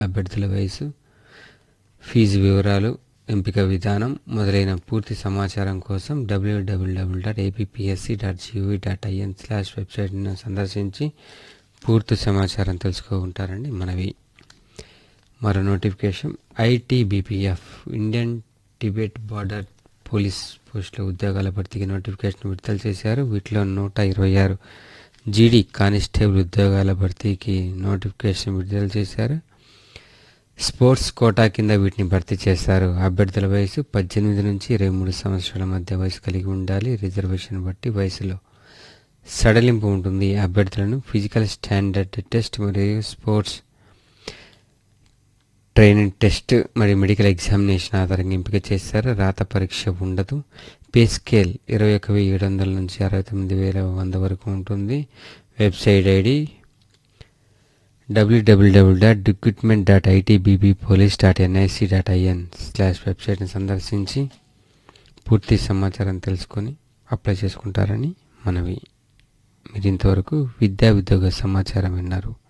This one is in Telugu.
అభ్యర్థుల వయసు ఫీజు వివరాలు ఎంపిక విధానం మొదలైన పూర్తి సమాచారం కోసం WWW dot APSC dot GOV dot IN slash వెబ్సైట్ను సందర్శించి పూర్తి సమాచారం తెలుసుకుంటారండి మనవి మరో notification ITBPF Indian Tibet border police పోస్టుల ఉద్యోగాల భర్తీకి నోటిఫికేషన్ విడుదల చేశారు వీటిలో నూట ఇరవై ఆరు జీడీ కానిస్టేబుల్ ఉద్యోగాల భర్తీకి నోటిఫికేషన్ విడుదల చేశారు స్పోర్ట్స్ కోటా కింద వీటిని భర్తీ చేస్తారు అభ్యర్థుల వయసు పద్దెనిమిది నుంచి ఇరవై మూడు సంవత్సరాల మధ్య వయసు కలిగి ఉండాలి రిజర్వేషన్ బట్టి వయసులో సడలింపు ఉంటుంది అభ్యర్థులను ఫిజికల్ స్టాండర్డ్ టెస్ట్ మరియు స్పోర్ట్స్ ట్రైనింగ్ టెస్ట్ మరియు మెడికల్ ఎగ్జామినేషన్ ఆధారంగా ఎంపిక చేస్తారు రాత పరీక్ష ఉండదు పే స్కేల్ ఇరవై ఒక వెయ్యి ఏడు వందల నుంచి అరవై తొమ్మిది వేల వంద వరకు ఉంటుంది వెబ్సైట్ ఐడి డబ్ల్యూడబ్ల్యూడబ్ల్యూ dot recruitment dot ITBP police dot NIC dot IN slash వెబ్సైట్ని సందర్శించి పూర్తి సమాచారం తెలుసుకొని అప్లై చేసుకుంటారని మనవి మీరు ఇంతవరకు విద్యా ఉద్యోగ సమాచారం విన్నారు